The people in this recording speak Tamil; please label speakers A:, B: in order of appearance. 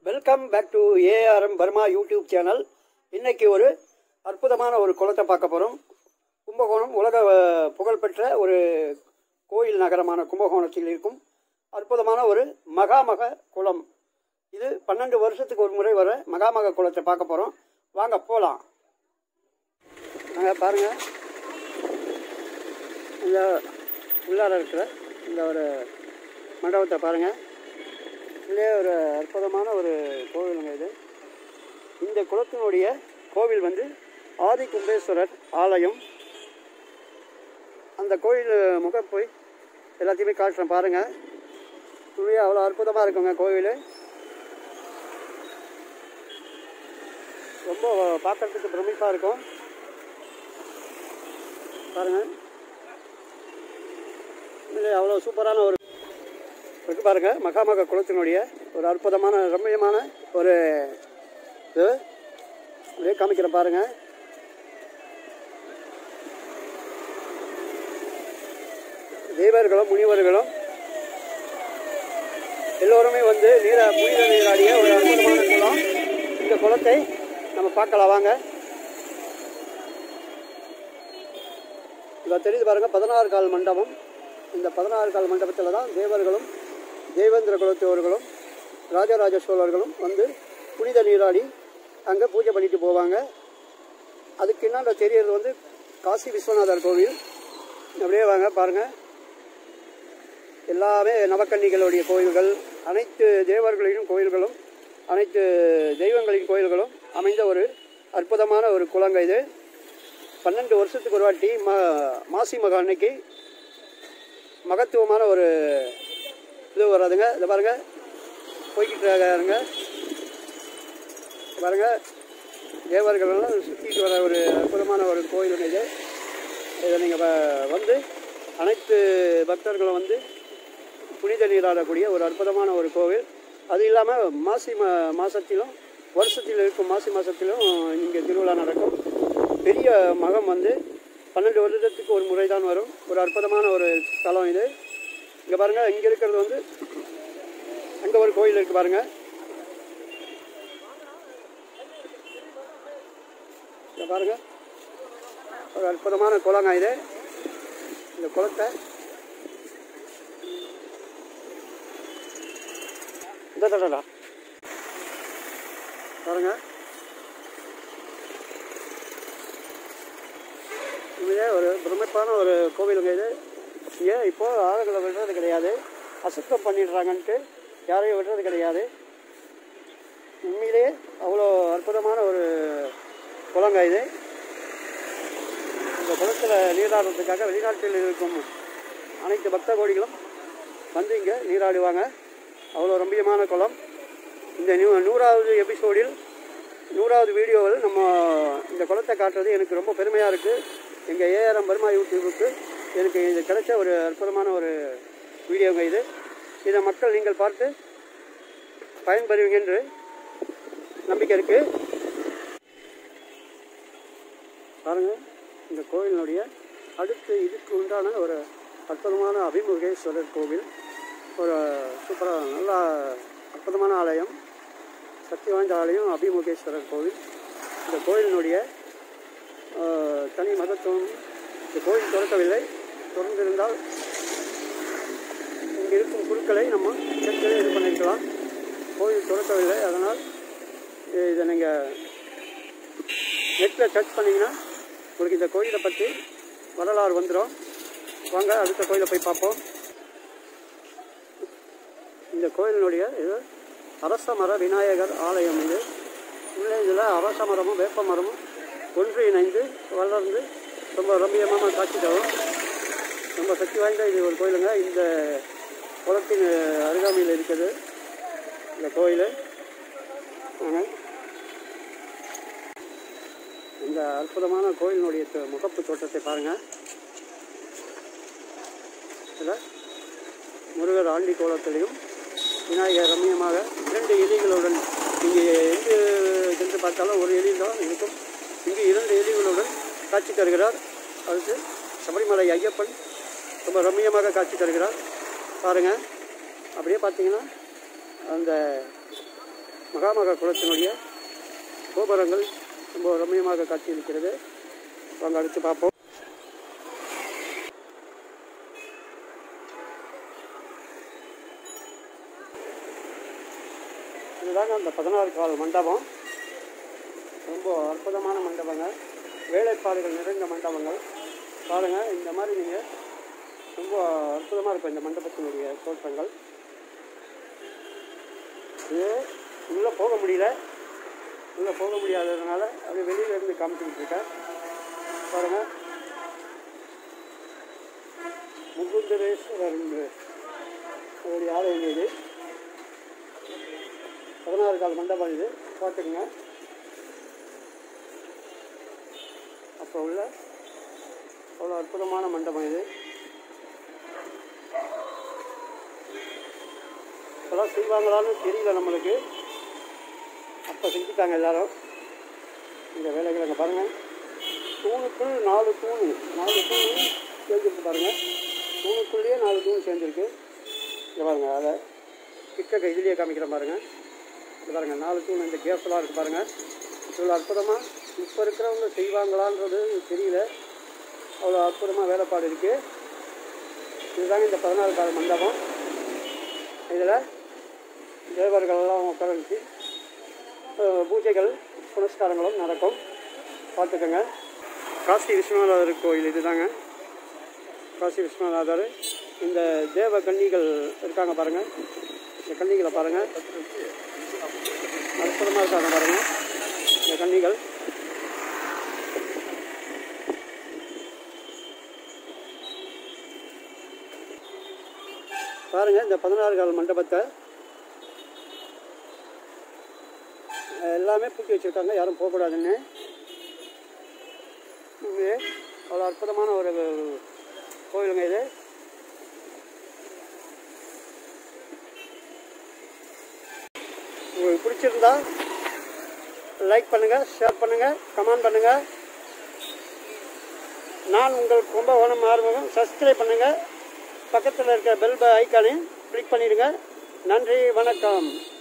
A: Welcome back to ARM Burma YouTube channel இன்னைக்கு ஒரு அற்புதமான ஒரு குளத்தை பார்க்க போகிறோம் கும்பகோணம் உலக அஹ், புகழ்பெற்ற ஒரு கோயில் நகரமான கும்பகோணத்தில் இருக்கும் அற்புதமான ஒரு மகாமக குளம் இது பன்னெண்டு வருஷத்துக்கு ஒரு முறை வர மகாமக குளத்தை பார்க்க போகிறோம் வாங்க போகலாம் நாங்கள் பாருங்கள் இந்த உள்ளார இருக்கிற இந்த ஒரு மண்டபத்தை பாருங்கள் இதுலேயே ஒரு அற்புதமான ஒரு கோவிலுங்க இது இந்த குளத்தினுடைய கோவில் வந்து ஆதி கும்பேஸ்வரர் ஆலயம் அந்த கோயில் முகம் போய் எல்லாத்தையுமே காட்டுறேன் பாருங்கள் உண்மையே அவ்வளோ அற்புதமாக இருக்குங்க கோவில் ரொம்ப பார்க்கறதுக்கு பிரமிப்பாக இருக்கும் பாருங்கள் உண்மையிலே அவ்வளோ சூப்பரான ஒரு இருக்கு பாருங்க மகாமக குளத்தினுடைய ஒரு அற்புதமான ரம்மியமான ஒரு இது அப்படியே காமிக்கிறேன் பாருங்க தேவர்களும் முனிவர்களும் எல்லோருமே வந்து நீர புனித நீராடிய ஒரு அற்புதமான குளம் இந்த குளத்தை நம்ம பார்க்கலாம் வாங்க இதில் தெரியுது பாருங்க பதினாறு கால் மண்டபம் இந்த பதினாறு கால் மண்டபத்தில் தான் தேவர்களும் தேவேந்திர குலத்தவர்களும் ராஜராஜ சோழர்களும் வந்து புனித நீராடி அங்கே பூஜை பண்ணிட்டு போவாங்க அதுக்கு என்னாண்ட தெரியறது வந்து காசி விஸ்வநாதர் கோவில் அப்படியே வாங்க பாருங்கள் எல்லாமே நவக்கன்னிகளுடைய கோயில்கள் அனைத்து தேவர்களின் கோயில்களும் அனைத்து தெய்வங்களின் கோயில்களும் அமைந்த ஒரு அற்புதமான ஒரு குளங்க இது பன்னெண்டு வருஷத்துக்கு ஒரு வாட்டி ம மாசி மக அன்னைக்கு மகத்துவமான ஒரு இது வராதுங்க இதை பாருங்க போய்கிட்டு இருக்காருங்க பாருங்க தேவர்களெல்லாம் சுற்றிட்டு வர ஒரு அற்புதமான ஒரு கோயிலுங்க இது இதை நீங்கள் வந்து அனைத்து பக்தர்களும் வந்து புனித நீராடக்கூடிய ஒரு அற்புதமான ஒரு கோவில் அது இல்லாமல் மாசி மா மாதத்திலும் வருஷத்தில் இருக்கும் மாசி மாதத்திலும் இங்கே திருவிழா நடக்கும் பெரிய மகம் வந்து பன்னெண்டு வருடத்துக்கு ஒரு முறை தான் வரும் ஒரு அற்புதமான ஒரு தலம் இது இங்கே பாருங்கள் இங்கே இருக்கிறது வந்து அங்கே ஒரு கோயில் இருக்குது பாருங்கள் இங்கே பாருங்கள் ஒரு அற்புதமான குளங்க இது இந்த குளத்தை இந்த தடடா பாருங்க உண்மையிலே ஒரு பிரமிப்பான ஒரு கோவிலுங்க இது ஏன் இப்போ ஆளுகளை விடுறது கிடையாது அசுத்தம் பண்ணிடுறாங்கன்ட்டு யாரையும் விடுறது கிடையாது உண்மையிலேயே அவ்வளோ அற்புதமான ஒரு குளங்க இது இந்த குளத்தில் நீராடுறதுக்காக வெளிநாட்டில் இருக்கும் அனைத்து பக்த கோடிகளும் வந்து இங்கே நீராடுவாங்க அவ்வளோ ரம்பியமான குளம் இந்த நியூ நூறாவது எபிசோடில் நூறாவது வீடியோவில் நம்ம இந்த குளத்தை காட்டுறது எனக்கு ரொம்ப பெருமையாக இருக்குது எங்கள் ஏஆர்எம் பர்மா யூடியூபுக்கு எனக்கு இது கிடைச்ச ஒரு அற்புதமான ஒரு வீடியோங்க இது இதை மக்கள் நீங்கள் பார்த்து பயன்பெறுவீங்க என்று நம்பிக்கை இருக்குது பாருங்கள் இந்த கோவிலினுடைய அடுத்து இதுக்கு உண்டான ஒரு அற்புதமான அபிமுகேஸ்வரர் கோவில் ஒரு சூப்பராக நல்லா அற்புதமான ஆலயம் சக்தி வாய்ந்த ஆலயம் அபிமுகேஸ்வரர் கோவில் இந்த கோயிலினுடைய ஆஹ், தனி மகத்துவம் இந்த கோயில் திறக்கவில்லை திறந்திருந்தால் இங்கே இருக்கும் குழுக்களை நம்ம செக்கில் இது பண்ணிக்கலாம் கோயில் திறக்கவில்லை அதனால் இதை நீங்கள் நெட்டில் சர்ச் பண்ணிங்கன்னா உங்களுக்கு இந்த கோயிலை பற்றி வரலாறு வந்துடும் வாங்க அடுத்த கோயிலை போய் பார்ப்போம் இந்த கோயிலினுடைய இது அரச மர விநாயகர் ஆலயம் இது உள்ளே இதில் அரச மரமும் வேப்ப மரமும் ஒன்று இணைந்து வளர்ந்து ரொம்ப ரம்மியமான காட்சி தரும் ரொம்ப சக்தி வாய்ந்த இது ஒரு கோயிலுங்க இந்த குளத்தின் அருகாமையில் இருக்குது இந்த கோயில் ஆமாம். இந்த அற்புதமான கோயிலினுடைய தொ- முகப்பு தோட்டத்தை பாருங்கள் இதில் முருகர் ஆண்டி கோலத்திலையும் விநாயகர் ரம்மியமாக இரண்டு எலிகளுடன் இங்கே எங்கு சென்று பார்த்தாலும் ஒரு எலி தான் இருக்கும் இங்கு இரண்டு எலிகளுடன் காட்சி தருகிறார் அதுக்கு சபரிமலை ஐயப்பன் ரொம்ப ரம்மியமாக காட்சி தருகிறார் பாருங்கள் அப்படியே பார்த்தீங்கன்னா அந்த மகாமக குளத்தினுடைய கோபுரங்கள் ரொம்ப ரம்மியமாக காட்சியளிக்கிறது வாங்க அடுத்து பார்ப்போம் இதுதாங்க அந்த பதினாறு கால் மண்டபம் ரொம்ப அற்புதமான மண்டபங்க வேலைப்பாடுகள் நிறைந்த மண்டபங்கள் பாருங்கள் இந்த மாதிரி நீங்கள் ரொம்ப அற்புதமாக இருக்கும் இந்த மண்டபத்தினுடைய தோற்றங்கள் இது உள்ளே போக முடியல உள்ளே போக முடியாததுனால அது வெளியில இருந்து காமிச்சிக்கிட்டு இருக்கேன் பாருங்கள் முகுந்தரேஸ்வரர் அவருடைய ஆலயம் இது பதினாறு கால் மண்டபம் இது பார்த்துக்குங்க அப்புறம் உள்ள அவ்வளோ அற்புதமான மண்டபம் இது இப்போலாம் செய்வாங்களான்னு தெரியல நம்மளுக்கு அப்போ செஞ்சுட்டாங்க எல்லாரும் இந்த வேலைகளை அங்கே பாருங்கள் தூணுக்குள் நாலு தூணு நாலு தூணு சேர்ந்துருக்கு பாருங்கள் தூணுக்குள்ளேயே நாலு தூண் சேர்ந்துருக்கு இங்கே பாருங்கள் அதை கிட்ட இதுலேயே காமிக்கிற பாருங்கள் இது பாருங்கள் நாலு தூண் இந்த கேஸ்லாம் இருக்குது பாருங்கள் இவ்வளோ அற்புதமாக இப்போ இருக்கிறவங்க செய்வாங்களான்றது தெரியல அவ்வளோ அற்புதமாக வேலைப்பாடு இருக்குது இதுதாங்க இந்த பதினாறு கால மண்டபம் இதில் தேவர்களெல்லாம் உட்கார வச்சு அஹ், பூஜைகள் புனஸ்காரங்களும் நடக்கும் பார்த்துக்கோங்க காசி விஸ்வநாதர் கோயில் இதுதாங்க காசி விஸ்வநாதர் இந்த தேவ கன்னிகள் இருக்காங்க பாருங்கள் இந்த கன்னிகளை பாருங்கள் அற்புதமாக இருக்காங்க பாருங்கள் இந்த கன்னிகள் பாருங்க இந்த பதினாறு கால் மண்டபத்தை அஹ், எல்லாமே பூட்டி வச்சுருக்காங்க யாரும் போகக்கூடாதுன்னு இது அவ்வளோ அற்புதமான ஒரு கோயிலுங்க இது உங்களுக்கு பிடிச்சிருந்தா லைக் பண்ணுங்கள் ஷேர் பண்ணுங்கள் கமெண்ட் பண்ணுங்கள் நான் உங்கள் கும்பகோணம் ஆர்வம் சப்ஸ்கிரைப் பண்ணுங்கள் பக்கத்தில் இருக்க பெல் ஐக்கானையும் கிளிக் பண்ணிடுங்க நன்றி வணக்கம்